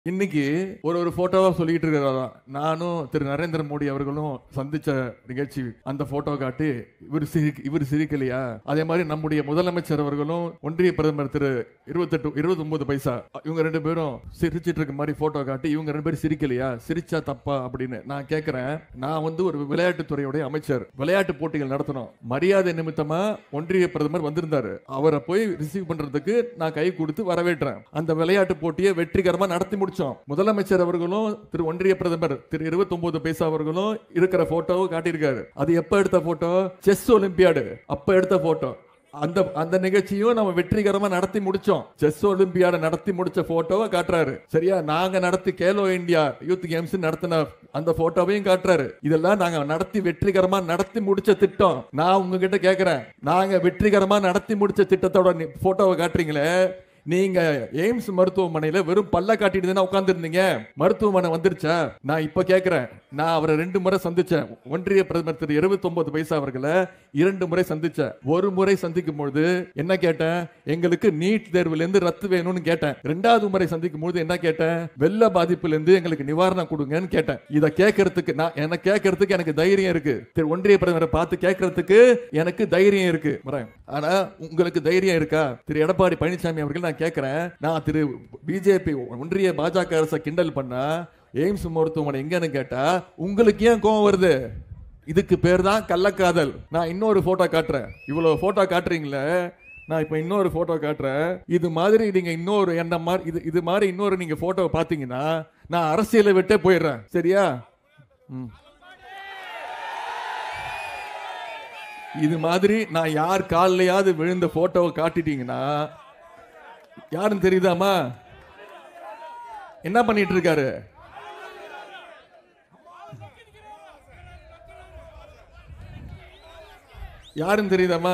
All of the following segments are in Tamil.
இன்னைக்கு ஒரு ஒரு போட்டோவா சொல்லிட்டு இருக்கிறதா நானும் திரு நரேந்திர மோடி அவர்களும் சந்திச்ச நிகழ்ச்சி அந்த போட்டோ காட்டி இவர் சிரி இவர் சிரிக்கலையா அதே மாதிரி நம்முடைய முதலமைச்சர் அவர்களும் ஒன்றிய பிரதமர் திரு இருபத்தெட்டு இருபத்தி ஒன்பது பைசா இவங்க ரெண்டு பேரும் சிரிச்சிட்டு இருக்க மாதிரி போட்டோ காட்டி இவங்க ரெண்டு பேரும் சிரிக்கலையா சிரிச்சா தப்பா அப்படின்னு நான் கேட்கிறேன் நான் வந்து ஒரு விளையாட்டுத்துறையுடைய அமைச்சர் விளையாட்டு போட்டிகள் நடத்தணும் மரியாதை நிமித்தமா ஒன்றிய பிரதமர் வந்திருந்தாரு அவரை போய் ரிசீவ் பண்றதுக்கு நான் கை கொடுத்து வரவேற்றேன் அந்த விளையாட்டு போட்டியை வெற்றிகரமா நடத்தி முடிச்சோம் முதலமைச்சர் அவர்களும் திரு ஒன்றிய பிரதமர் திரு 29 பைசா அவர்களும் இருக்கிற போட்டோவை காட்டியிருக்காரு அது எப்ப எடுத்த போட்டோ செஸ் ஒலிம்பியாடு அப்ப எடுத்த போட்டோ அந்த அந்த நிகழ்ச்சியும் நம்ம வெற்றிகரமா நடத்தி முடிச்சோம் செஸ் ஒலிம்பியாட நடத்தி முடிச்ச போட்டோவை காட்டுறாரு சரியா நாங்க நடத்தி கேலோ இந்தியா யூத் கேம்ஸ் நடத்தின அந்த போட்டோவையும் காட்டுறாரு இதெல்லாம் நாங்க நடத்தி வெற்றிகரமா நடத்தி முடிச்ச திட்டம் நான் உங்ககிட்ட கேக்குறேன் நாங்க வெற்றிகரமா நடத்தி முடிச்ச திட்டத்தோட நி- போட்டோவை காட்டுறீங்களே நீங்க எய்ம்ஸ் மருத்துவமனையில வெறும் பல்ல காட்டிட்டு தானே உட்கார்ந்துருந்தீங்க மருத்துவமனை வந்துருச்சா நான் இப்ப கேக்குறேன் நான் அவரை ரெண்டு முறை சந்திச்சேன் ஒன்றிய பிரதமர் திரு 29 பைசா அவர்களை இரண்டு முறை சந்திச்சேன் ஒரு முறை சந்திக்கும் பொழுது என்ன கேட்டேன் எங்களுக்கு நீட் தேர்வுல இருந்து ரத்து வேணும்னு கேட்டேன் ரெண்டாவது முறை சந்திக்கும் பொழுது என்ன கேட்டேன் வெள்ள பாதிப்புல இருந்து எங்களுக்கு நிவாரணம் கொடுங்கன்னு கேட்டேன் இத கேட்கறதுக்கு நான் என்ன கேட்கறதுக்கு எனக்கு தைரியம் இருக்கு திரு ஒன்றிய பிரதமரை பார்த்து கேட்கறதுக்கு எனக்கு தைரியம் இருக்கு வரேன். ஆனா உங்களுக்கு தைரியம் இருக்கா திரு எடப்பாடி பழனிசாமி அவர்கள் நான் கேட்கிறேன் நான் திரு பிஜேபி ஒன்றிய பாஜக அரசை கிண்டல் பண்ணா எய்ம்ஸ் மருத்துவமனை எங்கன்னு கேட்டா உங்களுக்கு ஏன் கோவம் வருது இதுக்கு பேர் தான் கள்ளக்காதல் நான் இன்னொரு போட்டோ காட்டுறேன் இவ்வளவு போட்டோ காட்டுறீங்களே நான் இப்ப இன்னொரு போட்டோ காட்டுறேன் இது மாதிரி நீங்க இன்னொரு என்ன மாதிரி இது இது மாதிரி இன்னொரு நீங்க போட்டோ பாத்தீங்கன்னா நான் அரசியலை விட்டே போயிடுறேன் சரியா ம். இது மாதிரி நான் யார் கால்லையாவது விழுந்த போட்டோவை காட்டிட்டீங்கன்னா யாருன்னு தெரியுதாமா என்ன பண்ணிட்டு இருக்காரு யாருன்னு தெரியுதாமா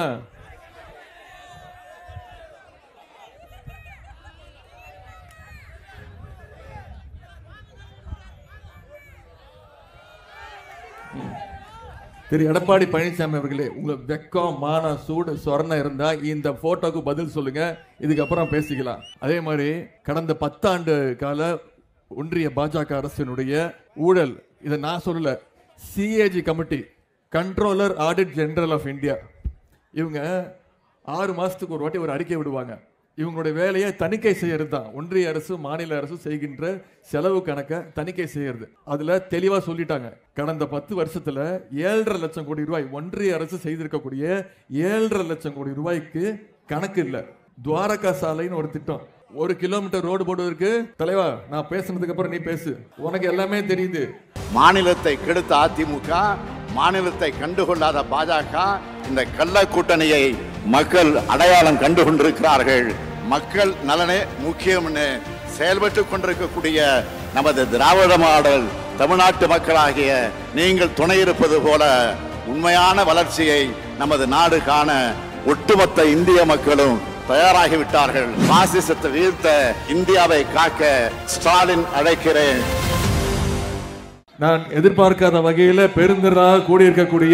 திரு எடப்பாடி பழனிசாமி அவர்களே உங்க வெக்கம் மானம் சூடு சொரணம் இருந்தா இந்த போட்டோக்கு பதில் சொல்லுங்க இதுக்கப்புறம் பேசிக்கலாம் அதே மாதிரி கடந்த பத்தாண்டு கால ஒன்றிய பாஜக அரசினுடைய ஊழல் இதை நான் சொல்லல CAG committee controller audit general of India இவங்க ஆறு மாசத்துக்கு ஒரு வாட்டி ஒரு அறிக்கை விடுவாங்க இவங்களுடைய வேலையை தணிக்கை செய்யறது தான் ஒன்றிய அரசு மாநில அரசு செய்கின்ற செலவு கணக்கை தணிக்கை செய்யறது அதுல தெளிவா சொல்லிட்டாங்க கடந்த பத்து வருஷத்துல ஏழரை லட்சம் கோடி ரூபாய் ஒன்றிய அரசு செய்திருக்கக்கூடிய ஏழரை லட்சம் கோடி ரூபாய்க்கு கணக்கு இல்ல துவாரகா சாலைன்னு ஒரு திட்டம் ஒரு கிலோமீட்டர் ரோடு போடுவதற்கு தலைவா நான் பேசுனதுக்கு அப்புறம் நீ பேசு உனக்கு எல்லாமே தெரியுது மாநிலத்தை கெடுத்த அதிமுக மாநிலத்தை கண்டுகொள்ளாத பாஜக இந்த கள்ள கூட்டணியை மக்கள் அடையாளம் கண்டு கொண்டிருக்கிறார்கள் மக்கள் நலனே முக்கியம்னு செயல்பட்டு கொண்டிருக்கக்கூடிய நமது திராவிட மாடல் தமிழ்நாட்டு மக்களாகிய நீங்கள் துணை இருப்பது போல உண்மையான வளர்ச்சியை நமது நாடு காண ஒட்டுமொத்த இந்திய மக்களும் தயாராகிவிட்டார்கள் பாசிசத்தை வீழ்த்த இந்தியாவை காக்க ஸ்டாலின் அழைக்கிறேன் நான் எதிர்பார்க்காத வகையில பெருந்திரளாக கூடியிருக்கக்கூடிய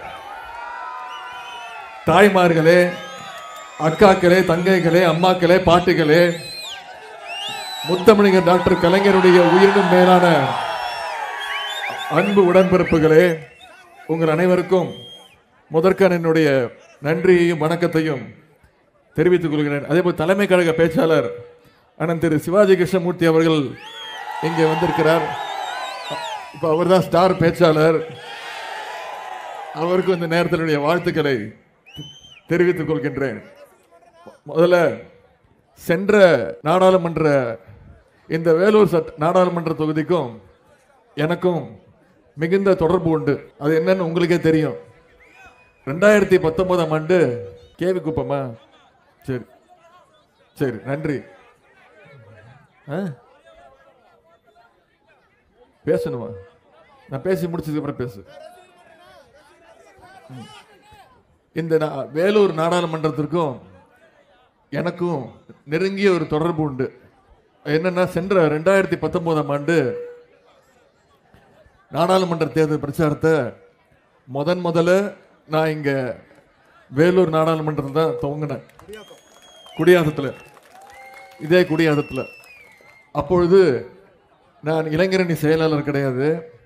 தாய்மார்களே அக்காக்களே தங்கைகளே அம்மாக்களே பாட்டிகளே முத்தமிழர் டாக்டர் கலைஞருடைய உயிரினும் மேலான அன்பு உடன்பிறப்புகளே உங்கள் அனைவருக்கும் முதற்கண் என்னுடைய நன்றியையும் வணக்கத்தையும் தெரிவித்துக் கொள்கிறேன் அதே போல் தலைமை கழக பேச்சாளர் அண்ணன் திரு சிவாஜி கிருஷ்ணமூர்த்தி அவர்கள் இங்கே வந்திருக்கிறார் இப்போ அவர்தான் ஸ்டார் பேச்சாளர் அவருக்கும் இந்த நேரத்தில் என்னுடைய வாழ்த்துக்களை தெரிவித்துக் கொள்கின்றேன் முதல்ல சென்ற நாடாளுமன்ற இந்த வேலூர் சட்ட நாடாளுமன்ற தொகுதிக்கும் எனக்கும் மிகுந்த தொடர்பு உண்டு அது என்னன்னு உங்களுக்கே தெரியும் ரெண்டாயிரத்தி பத்தொன்பதாம் ஆண்டு கேவி குப்பமா சரி சரி நன்றி ஆ? பேசணுமா நான் பேசி முடிச்சதுக்கு அப்புறம் பேசு ம். இந்த நா- வேலூர் நாடாளுமன்றத்திற்கும் எனக்கும் நெருங்கிய ஒரு தொடர்பு உண்டு என்னன்னா சென்ற ரெண்டாயிரத்தி பத்தொன்பதாம் ஆண்டு நாடாளுமன்ற தேர்தல் பிரச்சாரத்தை முதன் முதல்ல நான் இங்க வேலூர் நாடாளுமன்றத்தில் தான் துவங்கினேன் குடியாத்தத்தில் இதே குடியாத்தத்தில் அப்பொழுது நான் இளைஞரணி செயலாளர் கிடையாது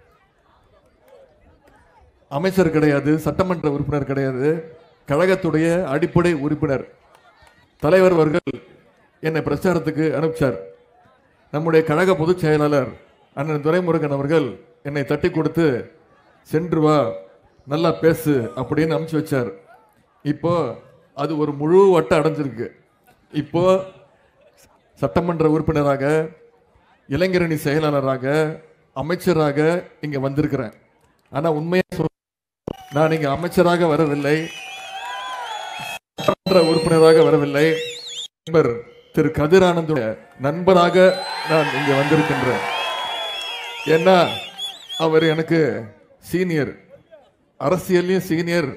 அமைச்சர் கிடையாது சட்டமன்ற உறுப்பினர் கிடையாது கழகத்துடைய அடிப்படை உறுப்பினர் தலைவர் அவர்கள் என்னை பிரச்சாரத்துக்கு அனுப்பிச்சார் நம்முடைய கழக பொதுச் செயலாளர் அண்ணன் துரைமுருகன் அவர்கள் என்னை தட்டி கொடுத்து சென்று வா நல்லா பேசு அப்படின்னு அனுப்பிச்சு வச்சார் இப்போ அது ஒரு முழு வட்டம் அடைஞ்சிருக்கு இப்போ சட்டமன்ற உறுப்பினராக இளைஞரணி செயலாளராக அமைச்சராக இங்க வந்திருக்கிறேன் ஆனா உண்மையா சொல்ல நான் இங்க அமைச்சராக வரவில்லை சட்டமன்ற உறுப்பினராக வரவில்லை நண்பர் திரு கதிரானந்துடைய நண்பராக நான் இங்க வந்திருக்கின்றேன் ஏன்னா அவர் எனக்கு சீனியர் அரசியல்லையும் சீனியர்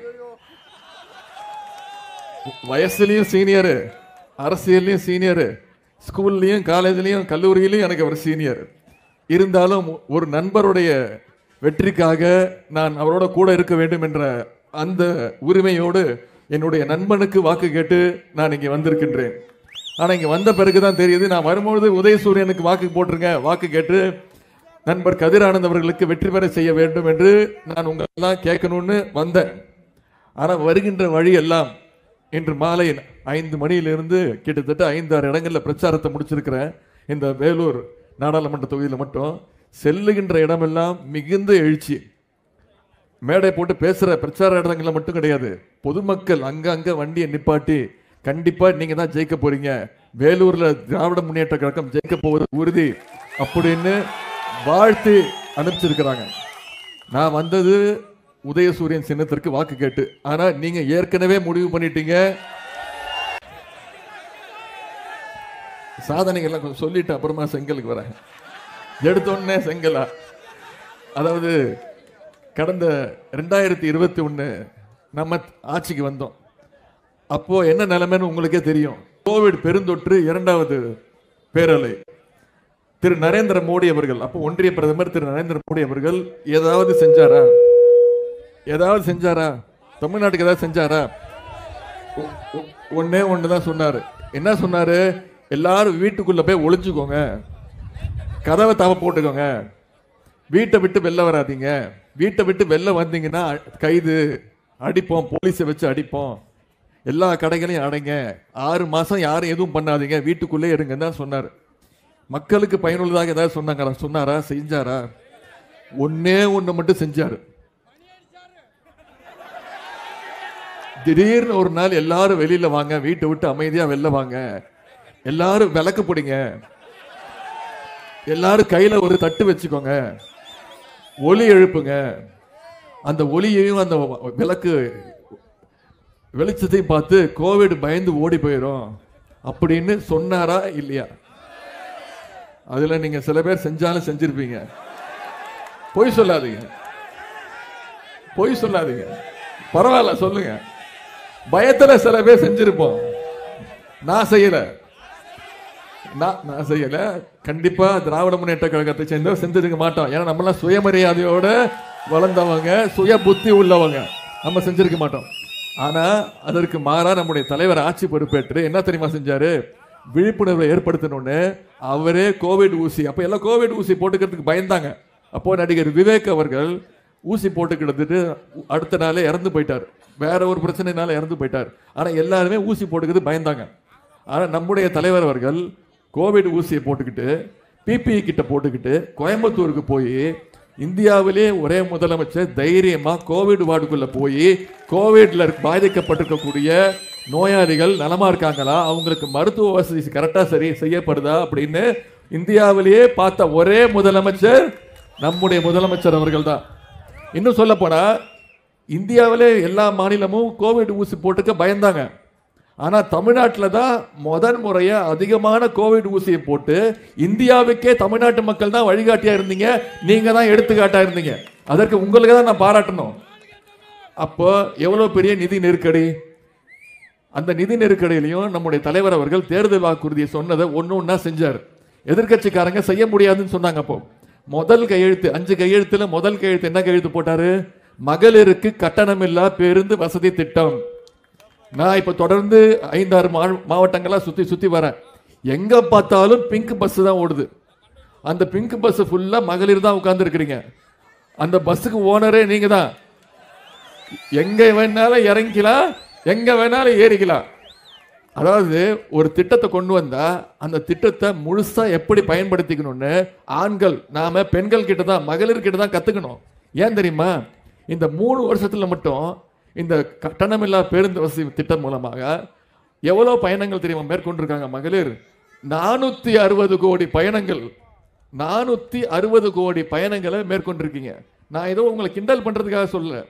வயசுலயும் சீனியர் அரசியல்லையும் சீனியர் ஸ்கூல்லையும் காலேஜ்லயும் கல்லூரியிலையும் எனக்கு அவர் சீனியர் இருந்தாலும் ஒரு நண்பருடைய வெற்றிக்காக நான் அவரோட கூட இருக்க வேண்டும் என்ற அந்த உரிமையோடு என்னுடைய நண்பனுக்கு வாக்கு கேட்டு நான் இங்கே வந்திருக்கின்றேன் ஆனா இங்க வந்த பிறகுதான் தெரியுது நான் வரும்பொழுது உதயசூரியனுக்கு வாக்கு போட்டிருங்க வாக்கு கேட்டு நண்பர் கதிரானந்த் அவர்களுக்கு வெற்றி பெற செய்ய வேண்டும் என்று நான் உங்களெல்லாம் கேட்கணும்னு வந்தேன் ஆனா வருகின்ற வழி எல்லாம் இன்று மாலை ஐந்து மணியிலிருந்து கிட்டத்தட்ட ஐந்து ஆறு இடங்கள்ல பிரச்சாரத்தை முடிச்சிருக்கிறேன் இந்த வேலூர் நாடாளுமன்ற தொகுதியில் மட்டும் செல்லுகின்ற இடமெல்லாம் மிகுந்த எழுச்சி மேடை போட்டு பேசுற பிரச்சார இடங்கள்ல மட்டும் கிடையாது பொதுமக்கள் அங்க அங்க வண்டியை நிப்பாட்டி கண்டிப்பா நீங்க தான் ஜெயிக்க போறீங்க வேலூர்ல திராவிட முன்னேற்ற கழகம் ஜெயிக்க போவது உறுதி அப்படின்னு வாழ்த்து அனுப்பிச்சிருக்கிறாங்க நான் வந்தது உதயசூரியன் சின்னத்திற்கு வாக்கு கேட்டு ஆனா நீங்க ஏற்கனவே முடிவு பண்ணிட்டீங்க சாதனைகள்லாம் கொஞ்சம் சொல்லிட்டு அப்புறமா செங்கலுக்கு வரேன் எடுத்தோடனே செங்கலா அதாவது கடந்த ரெண்டாயிரத்தி இருபத்தி ஒன்று நம்ம ஆட்சிக்கு வந்தோம் அப்போ என்ன நிலைமைன்னு உங்களுக்கே தெரியும் கோவிட் பெருந்தொற்று இரண்டாவது பேரலை திரு நரேந்திர மோடி அவர்கள் அப்போ ஒன்றிய பிரதமர் திரு நரேந்திர மோடி அவர்கள் ஏதாவது செஞ்சாரா ஏதாவது செஞ்சாரா தமிழ்நாட்டுக்கு ஏதாவது செஞ்சாரா ஒ- ஒ- ஒண்ணே ஒன்று தான் சொன்னாரு என்ன சொன்னாரு எல்லாரும் வீட்டுக்குள்ள போய் ஒளிஞ்சுக்கோங்க கதவை தவ போட்டுக்கோங்க வீட்டை விட்டு வெளில வராதீங்க வீட்டை விட்டு வெளில வந்தீங்கன்னா கைது அடிப்போம் போலீஸை வச்சு அடிப்போம் எல்லா கடைகளையும் அடைங்க ஆறு மாசம் யாரும் எதுவும் பண்ணாதீங்க வீட்டுக்குள்ளே இருங்கன்னு தான் சொன்னார் மக்களுக்கு பயனுள்ளதாக ஏதாவது சொன்னாங்களா சொன்னாரா செஞ்சாரா ஒன்னே ஒண்ணு மட்டும் செஞ்சாரு திடீர்னு ஒரு நாள் எல்லாரும் வெளியில வாங்க வீட்டை விட்டு அமைதியா வெளில வாங்க எல்லாரும் விளக்கு பிடிங்க எல்லாரும் கையில ஒரு தட்டு வச்சுக்கோங்க ஒலி எழுப்புங்க அந்த ஒலியையும் அந்த விளக்கு வெளிச்சத்தையும் பார்த்து கோவிட் பயந்து ஓடி போயிடும் அப்படின்னு சொன்னாரா இல்லையா அதுல நீங்க சில பேர் செஞ்சாலும் செஞ்சிருப்பீங்க பொய் சொல்லாதீங்க பொய் சொல்லாதீங்க பரவாயில்ல சொல்லுங்க பயத்துல சில பேர் செஞ்சிருப்போம் நான் செய்யல நான் நான் செய்யல கண்டிப்பா திராவிட முன்னேற்ற கழகத்தை சேர்ந்தவர் செஞ்சிருக்க மாட்டோம் ஏன்னா நம்மளாம் சுயமரியாதையோட வளர்ந்தவங்க சுய புத்தி உள்ளவங்க நம்ம செஞ்சிருக்க மாட்டோம் ஆனா அதற்கு மாறா நம்முடைய தலைவர் ஆட்சி பொறுப்பேற்று என்ன தெரியுமா செஞ்சாரு விழிப்புணர்வை ஏற்படுத்தணும்னு அவரே கோவிட் ஊசி அப்ப எல்லாம் கோவிட் ஊசி போட்டுக்கிறதுக்கு பயந்தாங்க அப்போ நடிகர் விவேக் அவர்கள் ஊசி போட்டுக்கிட்டு அடுத்த நாளே இறந்து போயிட்டார் வேற ஒரு பிரச்சனைனால இறந்து போயிட்டார் ஆனா எல்லாருமே ஊசி போட்டுக்கிறது பயந்தாங்க ஆனா நம்முடைய தலைவர் அவர்கள் கோவிட் ஊசியை போட்டுக்கிட்டு பிபிஇ கிட்ட போட்டுக்கிட்டு கோயம்புத்தூருக்கு போய் இந்தியாவிலே ஒரே முதலமைச்சர் தைரியமா கோவிட் வார்டுக்குள்ள போய் கோவிட்ல பாதிக்கப்பட்டிருக்கக்கூடிய நோயாளிகள் நலமா இருக்காங்களா அவங்களுக்கு மருத்துவ வசதி கரெக்டா சரி செய்யப்படுதா அப்படின்னு இந்தியாவிலேயே பார்த்த ஒரே முதலமைச்சர் நம்முடைய முதலமைச்சர் அவர்கள் தான் இன்னும் சொல்ல போனா இந்தியாவிலே எல்லா மாநிலமும் கோவிட் ஊசி போட்டுக்க பயந்தாங்க ஆனா தமிழ்நாட்டில் தான் முதன் முறையா அதிகமான கோவிட் ஊசியை போட்டு இந்தியாவுக்கே தமிழ்நாட்டு மக்கள் தான் வழிகாட்டியா இருந்தீங்க நீங்க தான் எடுத்துக்காட்டா இருந்தீங்க அதற்கு உங்களுக்கு தான் நான் பாராட்டணும் அப்போ எவ்வளவு பெரிய நிதி நெருக்கடி அந்த நிதி நெருக்கடியிலையும் நம்முடைய தலைவர் அவர்கள் தேர்தல் வாக்குறுதியை சொன்னதை ஒன்று ஒன்றா செஞ்சார் எதிர்க்கட்சிக்காரங்க செய்ய முடியாதுன்னு சொன்னாங்க அப்போ முதல் கையெழுத்து அஞ்சு கையெழுத்துல முதல் கையெழுத்து என்ன கையெழுத்து போட்டாரு மகளிருக்கு கட்டணமில்லா பேருந்து வசதி திட்டம் நான் இப்ப தொடர்ந்து ஐந்தாறு மா- மாவட்டங்களா சுத்தி சுத்தி வரேன் எங்க பார்த்தாலும் பிங்க் பஸ் தான் ஓடுது அந்த பிங்க் பஸ் ஃபுல்லா மகளிர் தான் உட்கார்ந்து இருக்கிறீங்க அந்த பஸ்ஸுக்கு ஓனரே நீங்க தான் எங்க வேணாலும் இறங்கிக்கலாம் எங்க வேணாலும் ஏறிக்கலாம் அதாவது ஒரு திட்டத்தை கொண்டு வந்தா அந்த திட்டத்தை முழுசா எப்படி பயன்படுத்திக்கணும்னு ஆண்கள் நாம பெண்கள் கிட்ட தான் மகளிர் கிட்ட தான் கத்துக்கணும் ஏன் தெரியுமா இந்த மூணு வருஷத்துல மட்டும் இந்த கட்டணமில்லா பேருந்து வசதி திட்டம் மூலமாக எவ்வளவு பயணங்கள் தெரியுமா மேற்கொண்டிருக்காங்க மகளிர் நானூத்தி அறுபது கோடி பயணங்கள் நானூத்தி அறுபது கோடி பயணங்களை மேற்கொண்டிருக்கீங்க நான் ஏதோ உங்களை கிண்டல் பண்றதுக்காக சொல்லல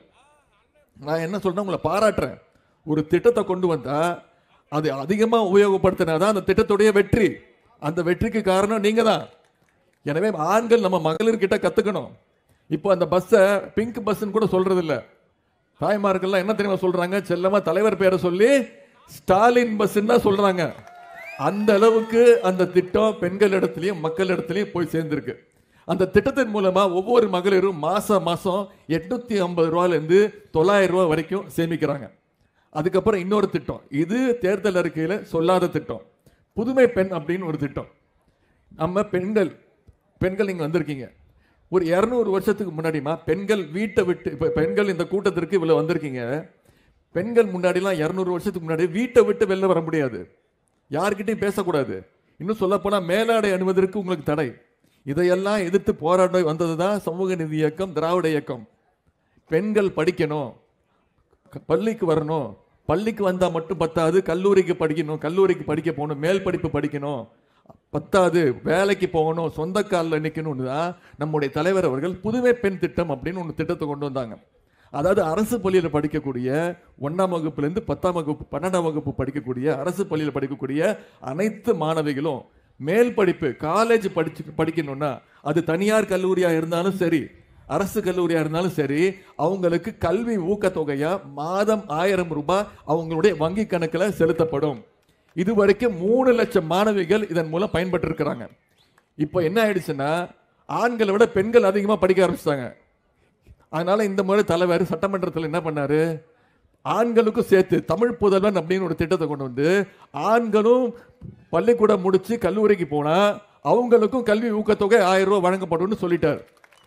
நான் என்ன சொல்றேன் உங்களை பாராட்டுறேன் ஒரு திட்டத்தை கொண்டு வந்தா அது அதிகமா உபயோகப்படுத்தினாதான் அந்த திட்டத்துடைய வெற்றி அந்த வெற்றிக்கு காரணம் நீங்க தான் எனவே ஆண்கள் நம்ம மகளிர் கிட்ட கத்துக்கணும் இப்போ அந்த பஸ்ஸை பிங்க் பஸ்ன்னு கூட சொல்றது இல்ல தாய்மார்கள்லாம் என்ன தெரியுமா சொல்றாங்க செல்லமா தலைவர் பேரை சொல்லி ஸ்டாலின் பஸ்ன்னு தான் சொல்றாங்க அந்த அளவுக்கு அந்த திட்டம் பெண்கள் இடத்துலயும் மக்கள் இடத்துலயும் போய் சேர்ந்திருக்கு அந்த திட்டத்தின் மூலமா ஒவ்வொரு மகளிரும் மாசம் மாசம் எட்நூத்தி ஐம்பது ரூபாயில இருந்து தொள்ளாயிரம் ரூபாய் வரைக்கும் சேமிக்கிறாங்க அதுக்கப்புறம் இன்னொரு திட்டம் இது தேர்தல் அறிக்கையில சொல்லாத திட்டம் புதுமை பெண் அப்படின்னு ஒரு திட்டம் நம்ம பெண்கள் பெண்கள் நீங்க வந்திருக்கீங்க ஒரு இரநூறு வருஷத்துக்கு முன்னாடிமா பெண்கள் வீட்டை விட்டு இப்ப பெண்கள் இந்த கூட்டத்திற்கு இவ்வளவு வந்திருக்கீங்க பெண்கள் முன்னாடிலாம் இரநூறு வருஷத்துக்கு முன்னாடி வீட்டை விட்டு வெளில வர முடியாது யார்கிட்டயும் பேசக்கூடாது இன்னும் சொல்ல போனா மேலாடை அணிவதற்கு உங்களுக்கு தடை இதையெல்லாம் எதிர்த்து போராட வந்ததுதான் சமூக நீதி இயக்கம் திராவிட இயக்கம் பெண்கள் படிக்கணும் க- பள்ளிக்கு வரணும் பள்ளிக்கு வந்தா மட்டும் பத்தாது கல்லூரிக்கு படிக்கணும் கல்லூரிக்கு படிக்க போகணும் மேல் படிப்பு படிக்கணும் பத்தாது வேலைக்கு போகணும் சொந்த காலில் நிற்கணும்னு தான் நம்முடைய தலைவர் அவர்கள் புதுமை பெண் திட்டம் அப்படின்னு ஒன்று திட்டத்தை கொண்டு வந்தாங்க அதாவது அரசு பள்ளியில் படிக்கக்கூடிய ஒன்றாம் வகுப்புலேருந்து பத்தாம் வகுப்பு பன்னெண்டாம் வகுப்பு படிக்கக்கூடிய அரசு பள்ளியில் படிக்கக்கூடிய அனைத்து மாணவிகளும் மேல் படிப்பு காலேஜ் படிச்சு படிக்கணும்னா அது தனியார் கல்லூரியா இருந்தாலும் சரி அரசு கல்லூரியா இருந்தாலும் சரி அவங்களுக்கு கல்வி ஊக்கத்தொகையா மாதம் ஆயிரம் ரூபாய் அவங்களுடைய வங்கி கணக்குல செலுத்தப்படும் இது வரைக்கும் மூணு லட்சம் மாணவிகள் இதன் மூலம் பயன்பட்டு இருக்கிறாங்க இப்போ என்ன ஆயிடுச்சுன்னா ஆண்களை விட பெண்கள் அதிகமா படிக்க ஆரம்பிச்சிட்டாங்க அதனால இந்த முறை தலைவர் சட்டமன்றத்தில் என்ன பண்ணாரு ஆண்களுக்கும் சேர்த்து தமிழ் புதல்வன் அப்படின்னு ஒரு திட்டத்தை கொண்டு வந்து ஆண்களும் பள்ளிக்கூடம் முடிச்சு கல்லூரிக்கு போனா அவங்களுக்கும் கல்வி ஊக்கத்தொகை ஆயிரம் ரூபாய் வழங்கப்படும்னு சொல்லிட்டார்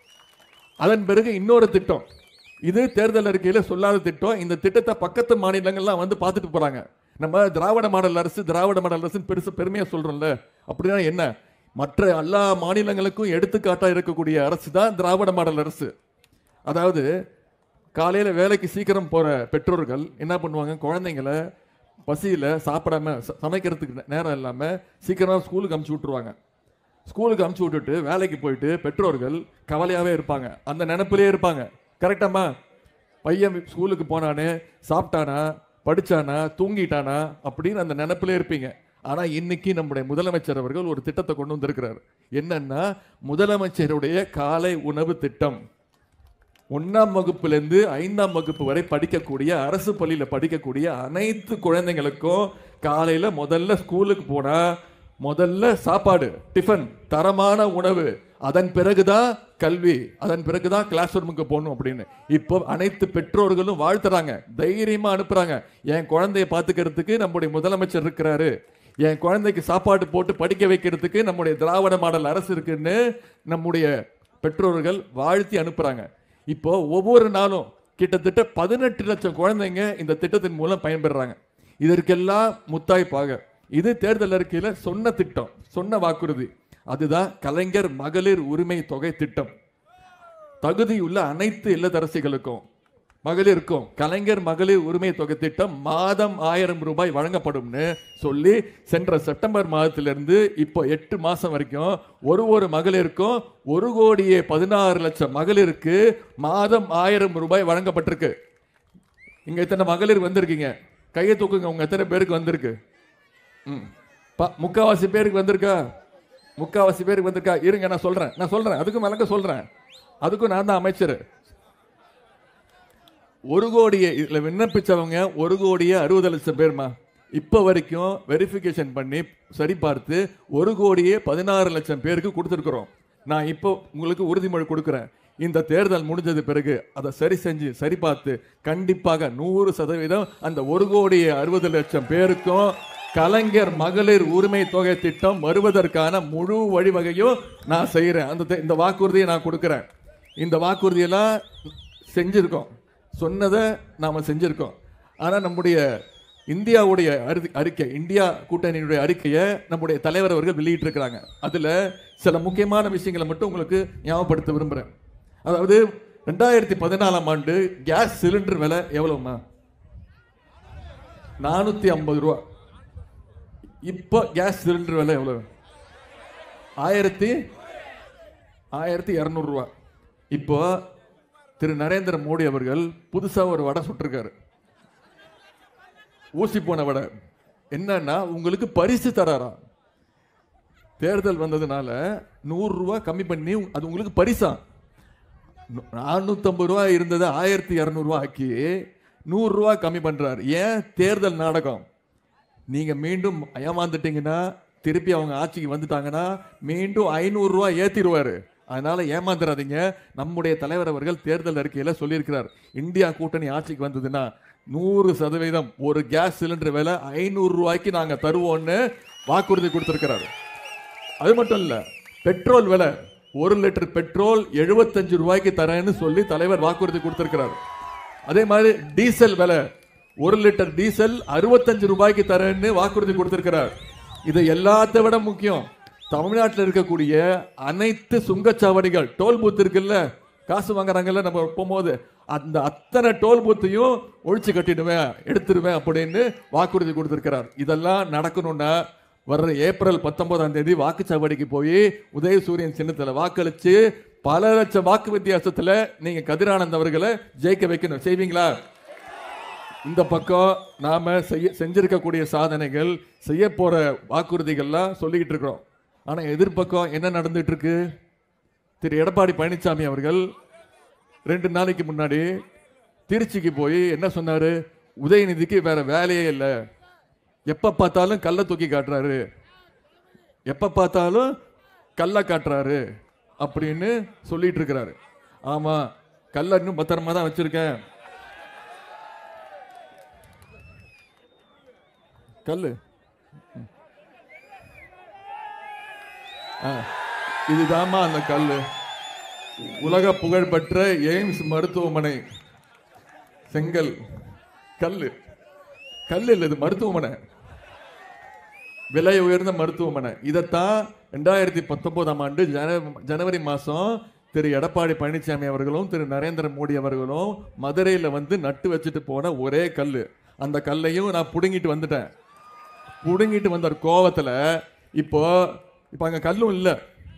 அதன் பிறகு இன்னொரு திட்டம் இது தேர்தல் அறிக்கையில சொல்லாத திட்டம் இந்த திட்டத்தை பக்கத்து மாநிலங்கள்லாம் வந்து பார்த்துட்டு போறாங்க நம்ம திராவிட மாடல் அரசு திராவிட மாடல் அரசு பெருசு பெருமையா சொல்றோம்ல அப்படின்னா என்ன மற்ற எல்லா மாநிலங்களுக்கும் எடுத்துக்காட்டா இருக்கக்கூடிய அரசு தான் திராவிட மாடல் அரசு அதாவது காலையில வேலைக்கு சீக்கிரம் போற பெற்றோர்கள் என்ன பண்ணுவாங்க குழந்தைங்களை பசியில சாப்பிடாம ச- சமைக்கிறதுக்கு நே- நேரம் இல்லாம சீக்கிரமா ஸ்கூலுக்கு அமுச்சு விட்டுருவாங்க ஸ்கூலுக்கு அமுச்சு விட்டுட்டு வேலைக்கு போயிட்டு பெற்றோர்கள் கவலையாவே இருப்பாங்க அந்த நினைப்பிலே இருப்பாங்க கரெக்டாமா பையன் ஸ்கூலுக்கு போனானே சாப்பிட்டானா படிச்சானா தூங்கிட்டானா அப்படின்னு அந்த நினைப்பிலே இருப்பீங்க ஆனா இன்னைக்கு நம்முடைய முதலமைச்சர் அவர்கள் ஒரு திட்டத்தை கொண்டு வந்திருக்கிறார் என்னன்னா முதலமைச்சருடைய காலை உணவு திட்டம் ஒன்னாம் வகுப்புலேருந்து ஐந்தாம் வகுப்பு வரை படிக்கக்கூடிய அரசு பள்ளியில படிக்கக்கூடிய அனைத்து குழந்தைங்களுக்கும் காலையில முதல்ல ஸ்கூலுக்கு போனா முதல்ல சாப்பாடு டிஃபன் தரமான உணவு அதன் பிறகுதான் கல்வி அதன் பிறகுதான் கிளாஸ் ரூமுக்கு போகணும் அப்படின்னு இப்போ அனைத்து பெற்றோர்களும் வாழ்த்துறாங்க தைரியமா அனுப்புறாங்க என் குழந்தைய பாத்துக்கிறதுக்கு நம்முடைய முதலமைச்சர் இருக்கிறாரு என் குழந்தைக்கு சாப்பாடு போட்டு படிக்க வைக்கிறதுக்கு நம்முடைய திராவிட மாடல் அரசு இருக்குன்னு நம்முடைய பெற்றோர்கள் வாழ்த்தி அனுப்புறாங்க இப்போ ஒவ்வொரு நாளும் கிட்டத்தட்ட பதினெட்டு லட்சம் குழந்தைங்க இந்த திட்டத்தின் மூலம் பயன்பெறாங்க இதற்கெல்லாம் முத்தாய்ப்பாக இது தேர்தல் அறிக்கையில சொன்ன திட்டம் சொன்ன வாக்குறுதி அதுதான் கலைஞர் மகளிர் உரிமை தொகை திட்டம் தகுதியுள்ள அனைத்து இல்லத்தரசிகளுக்கும் மகளிருக்கும் கலைஞர் மகளிர் உரிமை தொகை திட்டம் மாதம் ஆயிரம் ரூபாய் வழங்கப்படும்னு சொல்லி சென்ற செப்டம்பர் மாதத்திலிருந்து இப்போ எட்டு மாசம் வரைக்கும் ஒரு ஒரு மகளிருக்கும் ஒரு கோடியே பதினாறு லட்சம் மகளிருக்கு மாதம் ஆயிரம் ரூபாய் வழங்கப்பட்டிருக்கு இங்க எத்தனை மகளிர் வந்திருக்கீங்க கையை தூக்குங்க உங்க எத்தனை பேருக்கு வந்திருக்கு ம் ப- முக்காவாசி பேருக்கு வந்திருக்கா முக்காவாசி பேருக்கு வந்திருக்கா இருங்க நான் சொல்றேன் நான் சொல்றேன் அதுக்கும் விளக்க சொல்றேன் அதுக்கும் நான் தான் அமைச்சர் ஒரு கோடியே இதுல விண்ணப்பிச்சவங்க ஒரு கோடியே அறுபது லட்சம் பேர்மா இப்போ வரைக்கும் வெரிஃபிகேஷன் பண்ணி சரி பார்த்து ஒரு கோடியே பதினாறு லட்சம் பேருக்கு கொடுத்துருக்குறோம் நான் இப்போ உங்களுக்கு உறுதிமொழி கொடுக்குறேன் இந்த தேர்தல் முடிஞ்சது பிறகு அதை சரி செஞ்சு சரி பார்த்து கண்டிப்பாக நூறு சதவீதம் அந்த ஒரு கோடியே அறுபது லட்சம் பேருக்கும் கலைஞர் மகளிர் உரிமை தொகை திட்டம் வருவதற்கான முழு வழிவகையும் நான் செய்யறேன் அந்த தி- இந்த வாக்குறுதியை நான் கொடுக்கிறேன் இந்த வாக்குறுதியெல்லாம் செஞ்சிருக்கோம் சொன்னதை நாம செஞ்சிருக்கோம் ஆனா நம்முடைய இந்தியாவுடைய அறி- அறிக்கை இந்தியா கூட்டணியினுடைய அறிக்கையை நம்முடைய தலைவர் அவர்கள் வெளியிட்டிருக்கிறாங்க அதுல சில முக்கியமான விஷயங்களை மட்டும் உங்களுக்கு ஞாபகப்படுத்த விரும்புறேன் அதாவது ரெண்டாயிரத்தி பதினாலாம் ஆண்டு கேஸ் சிலிண்டர் விலை எவ்வளவுமா நானூத்தி ஐம்பது ரூபா இப்போ கேஸ் சிலிண்டர் விலை எவ்வளவு ஆயிரத்தி ஆயிரத்தி இரநூறுவா இப்போ திரு நரேந்திர மோடி அவர்கள் புதுசா ஒரு வடை சுட்டிருக்காரு ஊசி போன வடை என்னன்னா உங்களுக்கு பரிசு தராராம் தேர்தல் வந்ததுனால நூறு ரூபா கம்மி பண்ணி அது உங்களுக்கு பரிசா நானூத்தம்பது ரூபா இருந்ததை ஆயிரத்தி இரநூறுவா ஆக்கி நூறு ரூபா கம்மி பண்றாரு ஏன் தேர்தல் நாடகம் நீங்க மீண்டும் ஏமாந்துட்டீங்கன்னா திருப்பி அவங்க ஆட்சிக்கு வந்துட்டாங்கன்னா மீண்டும் ஐநூறு ரூபா ஏத்திடுவாரு அதனால ஏமாந்துடாதீங்க நம்முடைய தலைவர் அவர்கள் தேர்தல் அறிக்கையில சொல்லியிருக்கிறார் இந்தியா கூட்டணி ஆட்சிக்கு வந்ததுன்னா நூறு சதவீதம் ஒரு கேஸ் சிலிண்டர் விலை ஐநூறு ரூபாய்க்கு நாங்க தருவோம்னு வாக்குறுதி கொடுத்திருக்கிறாரு அது மட்டும் இல்ல பெட்ரோல் விலை ஒரு லிட்டர் பெட்ரோல் எழுபத்தஞ்சு ரூபாய்க்கு தரேன்னு சொல்லி தலைவர் வாக்குறுதி கொடுத்திருக்கிறார் அதே மாதிரி டீசல் விலை ஒரு லிட்டர் டீசல் அறுபத்தஞ்சு ரூபாய்க்கு தரேன்னு வாக்குறுதி கொடுத்திருக்கிறார் இது எல்லாத்தை விட முக்கியம் தமிழ்நாட்டில் இருக்கக்கூடிய அனைத்து சுங்கச்சாவடிகள் டோல் பூத் இருக்குல்ல காசு வாங்குறாங்கல்ல நம்ம போகும்போது அந்த அத்தனை டோல் பூத்தையும் ஒழிச்சு கட்டிடுவேன் எடுத்துருவேன் அப்படின்னு வாக்குறுதி கொடுத்திருக்கிறார் இதெல்லாம் நடக்கணும்னா வர்ற ஏப்ரல் பத்தொன்பதாம் தேதி வாக்குச்சாவடிக்கு போய் உதயசூரியன் சின்னத்துல வாக்களிச்சு பல லட்சம் வாக்கு வித்தியாசத்துல நீங்க கதிரானந்த் அவர்களை ஜெயிக்க வைக்கணும் செய்வீங்களா இந்த பக்கம் நாம செய்ய செஞ்சிருக்கக்கூடிய சாதனைகள் செய்ய போற வாக்குறுதிகள்லாம் சொல்லிக்கிட்டு இருக்கிறோம் ஆனா எதிர்பக்கம் என்ன நடந்துட்டு இருக்கு திரு எடப்பாடி பழனிசாமி அவர்கள் ரெண்டு நாளைக்கு முன்னாடி திருச்சிக்கு போய் என்ன சொன்னாரு உதயநிதிக்கு வேற வேலையே இல்லை எப்ப பார்த்தாலும் கல்லை தூக்கி காட்டுறாரு எப்ப பார்த்தாலும் கல்லை காட்டுறாரு அப்படின்னு சொல்லிட்டு இருக்கிறாரு ஆமா கல்லை இன்னும் பத்திரமா தான் வச்சிருக்கேன் கல்லு ம். ஆ, இதுதாம்மா அந்த கல்லு உலக புகழ்பெற்ற எய்ம்ஸ் மருத்துவமனை செங்கல் கல்லு கல் இல்லை இது மருத்துவமனை விலை உயர்ந்த மருத்துவமனை இதைத்தான் ரெண்டாயிரத்தி பத்தொன்பதாம் ஆண்டு ஜன- ஜனவரி மாசம் திரு எடப்பாடி பழனிசாமி அவர்களும் திரு நரேந்திர மோடி அவர்களும் மதுரையில வந்து நட்டு வச்சுட்டு போன ஒரே கல் அந்த கல்லையும் நான் புடுங்கிட்டு வந்துட்டேன் புடுங்கிட்டு வந்த ஒரு கோவத்துல இப்போ இப்போ அங்க கல்லும் இல்லை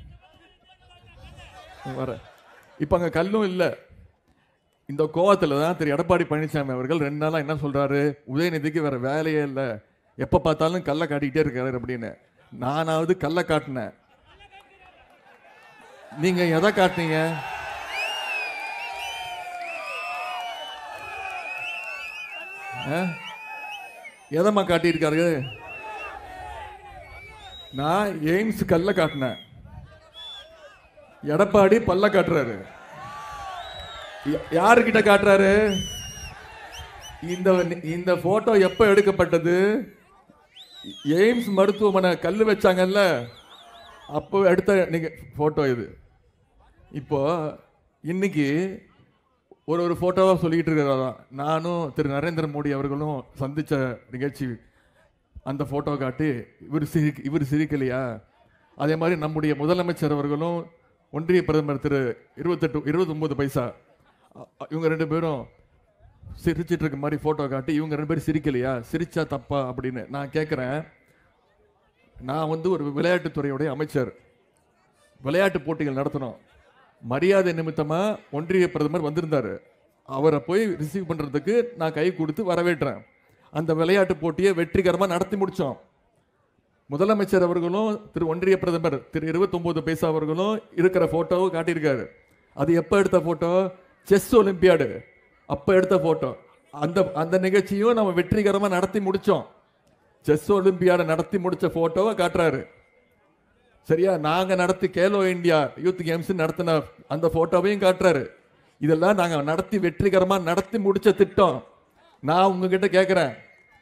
வர இப்போ அங்க கல்லும் இல்லை இந்த கோவத்துல தான் திரு எடப்பாடி பழனிசாமி அவர்கள் ரெண்டு நாளா என்ன சொல்றாரு உதயநிதிக்கு வேற வேலையே இல்லை எப்ப பார்த்தாலும் கல்லை காட்டிக்கிட்டே இருக்காரு அப்படின்னு நானாவது கல்லை காட்டினேன் நீங்க எதை காட்டினீங்க ஆ? எதம்மா காட்டியிருக்காரு நான் எய்ம்ஸ் கல்ல காட்டினேன் எடப்பாடி பல்ல காட்டுறாரு யா- யாருக்கிட்ட காட்டுறாரு இந்த இந்த போட்டோ எப்ப எடுக்கப்பட்டது எய்ம்ஸ் மருத்துவமனை கல்லு வச்சாங்கல்ல அப்போ எடுத்த நீங்க போட்டோ இது இப்போ இன்னைக்கு ஒரு ஒரு போட்டோவா சொல்லிட்டு இருக்கிறதா நானும் திரு நரேந்திர மோடி அவர்களும் சந்திச்ச நிகழ்ச்சி அந்த போட்டோ காட்டி இவர் சிரி இவர் சிரிக்கலையா அதே மாதிரி நம்முடைய முதலமைச்சர் அவர்களும் ஒன்றிய பிரதமர் திரு இருபத்தெட்டு இருபத்தொன்பது பைசா அ- அ- இவங்க ரெண்டு பேரும் சிரிச்சிட்டு இருக்க மாதிரி போட்டோ காட்டி இவங்க ரெண்டு பேரும் சிரிக்கலையா சிரிச்சா தப்பா அப்படின்னு நான் கேட்குறேன் நான் வந்து ஒரு விளையாட்டுத்துறையுடைய அமைச்சர் விளையாட்டு போட்டிகள் நடத்தணும் மரியாதை நிமித்தமா ஒன்றிய பிரதமர் வந்திருந்தாரு அவரை போய் ரிசீவ் பண்றதுக்கு நான் கை கொடுத்து வரவேற்றேன் அந்த விளையாட்டு போட்டியை வெற்றிகரமா நடத்தி முடிச்சோம் முதலமைச்சர் அவர்களும் திரு ஒன்றிய பிரதமர் திரு 29 பைசா அவர்களும் இருக்கிற போட்டோவை காட்டியிருக்காரு அது எப்ப எடுத்த போட்டோ செஸ் ஒலிம்பியாடு அப்ப எடுத்த போட்டோ அந்த அந்த நிகழ்ச்சியும் நம்ம வெற்றிகரமா நடத்தி முடிச்சோம் செஸ் ஒலிம்பியாடை நடத்தி முடிச்ச போட்டோவை காட்டுறாரு சரியா நாங்க நடத்தி கேலோ இந்தியா யூத் கேம்ஸ் நடத்தின அந்த போட்டோவையும் காட்டுறாரு இதெல்லாம் நாங்க நடத்தி வெற்றிகரமா நடத்தி முடிச்ச திட்டம் நான் உங்ககிட்ட கேட்கிறேன்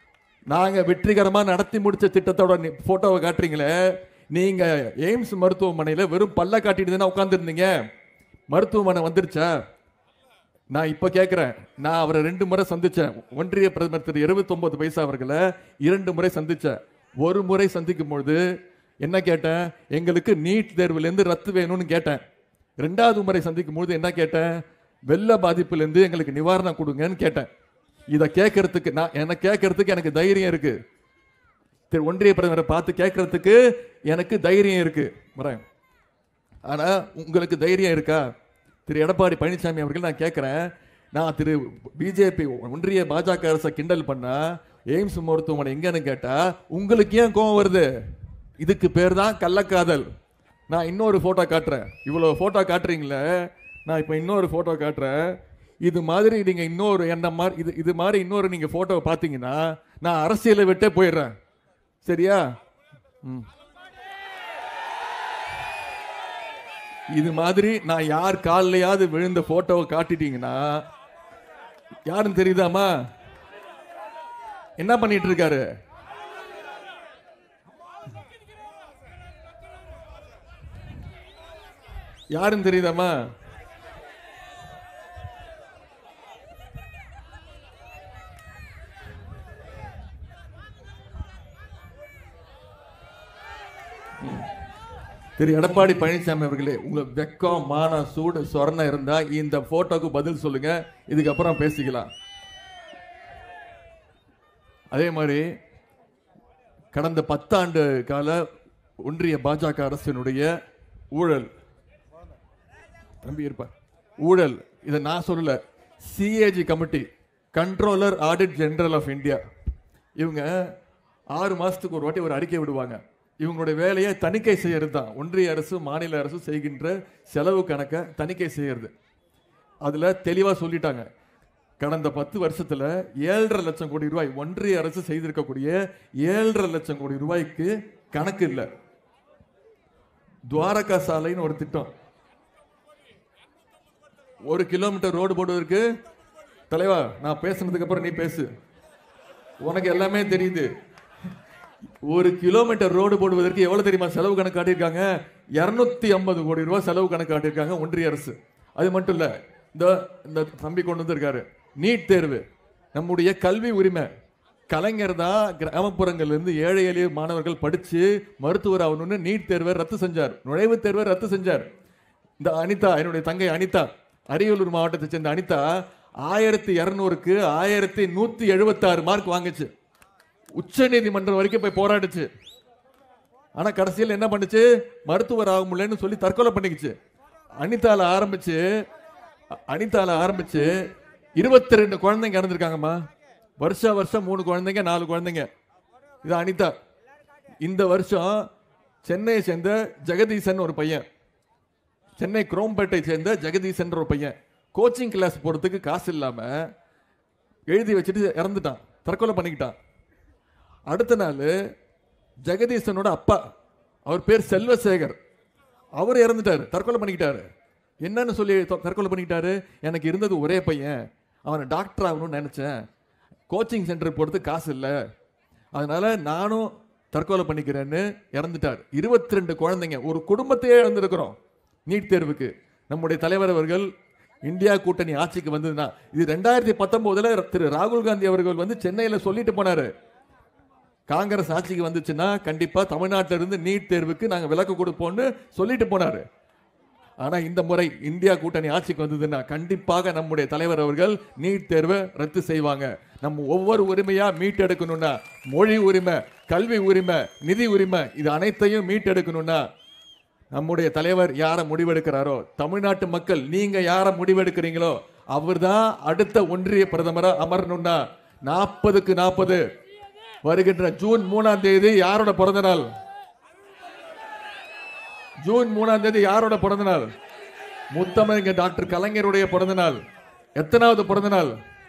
நாங்க வெற்றிகரமா நடத்தி முடிச்ச திட்டத்தோட நி- போட்டோவை காட்டுறீங்களே நீங்க எய்ம்ஸ் மருத்துவமனையில வெறும் பல்ல காட்டிட்டு தானே உட்காந்துருந்தீங்க மருத்துவமனை வந்துருச்சா நான் இப்ப கேட்கிறேன் நான் அவரை ரெண்டு முறை சந்திச்சேன் ஒன்றிய பிரதமர் திரு 79 பைசா அவர்களை இரண்டு முறை சந்திச்சேன் ஒரு முறை சந்திக்கும் பொழுது என்ன கேட்டேன் எங்களுக்கு நீட் தேர்வுல இருந்து ரத்து வேணும்னு கேட்டேன் ரெண்டாவது முறை சந்திக்கும் பொழுது என்ன கேட்டேன் வெள்ள பாதிப்புல இருந்து எங்களுக்கு நிவாரணம் கொடுங்கன்னு கேட்டேன் இதை கேட்கறதுக்கு நான் என்ன கேட்கறதுக்கு எனக்கு தைரியம் இருக்கு திரு ஒன்றிய பிரதமரை பார்த்து கேட்கறதுக்கு எனக்கு தைரியம் இருக்கு வரேன் ஆனா உங்களுக்கு தைரியம் இருக்கா திரு எடப்பாடி பழனிசாமி அவர்கள் நான் கேட்கிறேன் நான் திரு பிஜேபி ஒன்றிய பாஜக அரசை கிண்டல் பண்ணா எய்ம்ஸ் மருத்துவமனை எங்கன்னு கேட்டா உங்களுக்கு ஏன் கோவம் வருது இதுக்கு பேர் தான் கள்ளக்காதல் நான் இன்னொரு போட்டோ காட்டுறேன் இவ்வளவு போட்டோ காட்டுறீங்களே நான் இப்போ இன்னொரு போட்டோ காட்டுறேன் இது மாதிரி நீங்க இன்னொரு என்ன மாதிரி இது இது மாதிரி இன்னொரு நீங்க போட்டோவை பார்த்தீங்கன்னா நான் அரசியலை விட்டே போயிடுறேன் சரியா ம் இது மாதிரி நான் யார் கால்லையாவது விழுந்த போட்டோவை காட்டிட்டீங்கன்னா யாருன்னு தெரியுதாமா என்ன பண்ணிட்டு இருக்காரு யாருன்னு தெரியுதாமா திரு எடப்பாடி பழனிசாமி அவர்களே உங்க வெக்கம் மானம் சூடு சொரணை இருந்தா இந்த போட்டோக்கு பதில் சொல்லுங்க இதுக்கப்புறம் பேசிக்கலாம் அதே மாதிரி கடந்த பத்தாண்டு கால ஒன்றிய பாஜக அரசினுடைய ஊழல் தம்பி இருப்பார் ஊழல் இதை நான் சொல்லல CAG committee controller audit general of India இவங்க ஆறு மாசத்துக்கு ஒரு வாட்டி ஒரு அறிக்கை விடுவாங்க இவங்களுடைய வேலையை தணிக்கை செய்யறது தான் ஒன்றிய அரசு மாநில அரசு செய்கின்ற செலவு கணக்கை தணிக்கை செய்யறது அதுல தெளிவா சொல்லிட்டாங்க கடந்த பத்து வருஷத்துல ஏழரை லட்சம் கோடி ரூபாய் ஒன்றிய அரசு செய்திருக்கக்கூடிய ஏழரை லட்சம் கோடி ரூபாய்க்கு கணக்கு இல்லை துவாரகா சாலைன்னு ஒரு திட்டம் ஒரு கிலோமீட்டர் ரோடு போடுவதற்கு தலைவா நான் பேசுனதுக்கு அப்புறம் நீ பேசு உனக்கு எல்லாமே தெரியுது ஒரு கிலோமீட்டர் ரோடு போடுவதற்கு எவ்வளவு தெரியுமா செலவு கணக்கு காட்டியிருக்காங்க இருநூத்தி ஐம்பது கோடி ரூபாய் செலவு கணக்கு காட்டியிருக்காங்க ஒன்றிய அரசு அது மட்டும் இல்ல இந்த இந்த தம்பி கொண்டு வந்திருக்காரு நீட் தேர்வு நம்முடைய கல்வி உரிமை கலைஞர் தான் கிராமப்புறங்கள்ல இருந்து ஏழை எளிய மாணவர்கள் படிச்சு மருத்துவர் ஆகணும்னு நீட் தேர்வை ரத்து செஞ்சார் நுழைவுத் தேர்வை ரத்து செஞ்சார் இந்த அனிதா என்னுடைய தங்கை அனிதா அரியலூர் மாவட்டத்தை சேர்ந்த அனிதா ஆயிரத்தி இருநூறுக்கு ஆயிரத்தி நூத்தி எழுபத்தாறு மார்க் வாங்குச்சு உச்ச நீதிமன்றம் வரைக்கும் போய் போராடுச்சு ஆனா கடைசியில் என்ன பண்ணுச்சு மருத்துவர் ஆக முடியலன்னு சொல்லி தற்கொலை பண்ணிக்கிச்சு அனிதால ஆரம்பிச்சு அ- அனிதால ஆரம்பிச்சு இருபத்தி ரெண்டு குழந்தைங்க இறந்துருக்காங்கம்மா வருஷா வருஷம் மூணு குழந்தைங்க நாலு குழந்தைங்க இது அனிதா இந்த வருஷம் சென்னையை சேர்ந்த ஜெகதீசன் ஒரு பையன் சென்னை குரோம்பேட்டை சேர்ந்த ஜெகதீசன் ஒரு பையன் கோச்சிங் கிளாஸ் போறதுக்கு காசு இல்லாம எழுதி வச்சுட்டு இறந்துட்டான் தற்கொலை பண்ணிக்கிட்டான் அடுத்த நாள் ஜெகதீசனோட அப்பா அவர் பேர் செல்வசேகர் அவர் இறந்துட்டாரு தற்கொலை பண்ணிக்கிட்டாரு என்னன்னு சொல்லி த- தற்கொலை பண்ணிக்கிட்டாரு எனக்கு இருந்தது ஒரே பையன் அவனை டாக்டர் ஆகணும்னு நினைச்சேன் கோச்சிங் சென்டர் போறதுக்கு காசு இல்லை அதனால நானும் தற்கொலை பண்ணிக்கிறேன்னு இறந்துட்டார் இருபத்தி ரெண்டு குழந்தைங்க ஒரு குடும்பத்தையே இழந்திருக்கிறோம் நீட் தேர்வுக்கு நம்முடைய தலைவர் அவர்கள் இந்தியா கூட்டணி ஆட்சிக்கு வந்ததுன்னா இது ரெண்டாயிரத்தி பத்தொன்பதுல திரு ராகுல் காந்தி அவர்கள் வந்து சென்னையில சொல்லிட்டு போனாரு காங்கிரஸ் ஆட்சிக்கு வந்துச்சுன்னா கண்டிப்பா தமிழ்நாட்டில இருந்து நீட் தேர்வுக்கு நாங்க விலக்கு கொடுப்போம்னு சொல்லிட்டு போனாரு ஆனா இந்த முறை இந்தியா கூட்டணி ஆட்சிக்கு வந்ததுன்னா கண்டிப்பாக நம்முடைய தலைவர் அவர்கள் நீட் தேர்வை ரத்து செய்வாங்க நம்ம ஒவ்வொரு உரிமையா மீட்டெடுக்கணும்னா மொழி உரிமை கல்வி உரிமை நிதி உரிமை இது அனைத்தையும் மீட்டெடுக்கணும்னா நம்முடைய தலைவர் யாரை முடிவெடுக்கிறாரோ தமிழ்நாட்டு மக்கள் நீங்க யாரை முடிவெடுக்கிறீங்களோ அவர்தான் அடுத்த ஒன்றிய பிரதமரா அமரணும்னா நாற்பதுக்கு நாற்பது வருகின்ற ஜூன் மூணாம் தேதி யாரோட பிறந்த நாள் ஜூன் மூணாம் தேதி யாரோட பிறந்த நாள் முத்தமிழங்க டாக்டர் கலைஞருடைய பிறந்த நாள் எத்தனாவது பிறந்த நாள்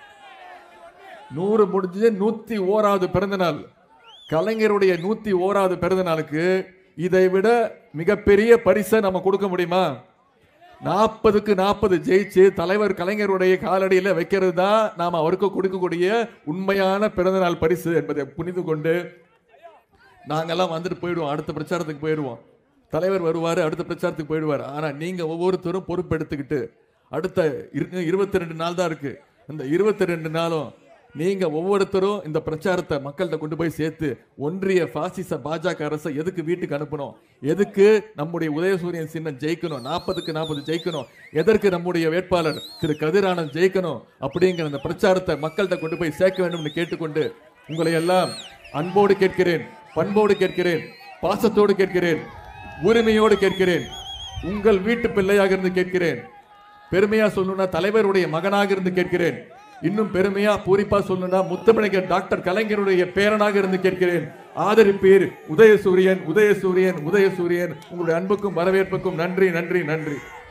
நூறு முடிஞ்சு நூத்தி ஓராவது பிறந்த நாள் கலைஞருடைய நூத்தி ஓராவது பிறந்த நாளுக்கு இதை விட மிகப்பெரிய பரிசை நம்ம கொடுக்க முடியுமா நாற்பதுக்கு நாற்பது ஜெயிச்சு தலைவர் கலைஞருடைய காலடியில வைக்கிறது தான் நாம அவருக்கு கொடுக்கக்கூடிய உண்மையான பிறந்தநாள் பரிசு என்பதை புரிந்து கொண்டு நாங்கெல்லாம் வந்துட்டு போயிடுவோம் அடுத்த பிரச்சாரத்துக்கு போயிடுவோம் தலைவர் வருவார் அடுத்த பிரச்சாரத்துக்கு போயிடுவார் ஆனா நீங்க ஒவ்வொருத்தரும் பொறுப்பெடுத்துக்கிட்டு அடுத்த இருபத்தி ரெண்டு நாள் தான் இருக்கு இந்த இருபத்தி ரெண்டு நாளும் நீங்க ஒவ்வொருத்தரும் இந்த பிரச்சாரத்தை மக்கள்கிட்ட கொண்டு போய் சேர்த்து ஒன்றிய பாசிச பாஜக அரசை எதுக்கு வீட்டுக்கு அனுப்பணும் எதுக்கு நம்முடைய உதயசூரியன் சின்னம் ஜெயிக்கணும் நாற்பதுக்கு நாற்பது ஜெயிக்கணும் எதற்கு நம்முடைய வேட்பாளர் திரு கதிரானந்த் ஜெயிக்கணும் அப்படிங்கிற அந்த பிரச்சாரத்தை மக்கள்கிட்ட கொண்டு போய் சேர்க்க வேண்டும் என்று கேட்டுக்கொண்டு உங்களை எல்லாம் அன்போடு கேட்கிறேன் பண்போடு கேட்கிறேன் பாசத்தோடு கேட்கிறேன் உரிமையோடு கேட்கிறேன் உங்கள் வீட்டு பிள்ளையாக இருந்து கேட்கிறேன் பெருமையா சொல்லணும்னா தலைவருடைய மகனாக இருந்து கேட்கிறேன் இன்னும் பெருமையா பூரிப்பா சொல்லணும்னா முத்தமிழர் டாக்டர் கலைஞருடைய பேரனாக இருந்து கேட்கிறேன் ஆதரிப்பீர் உதயசூரியன் உதயசூரியன் உதயசூரியன் உங்களுடைய அன்புக்கும் வரவேற்புக்கும் நன்றி நன்றி நன்றி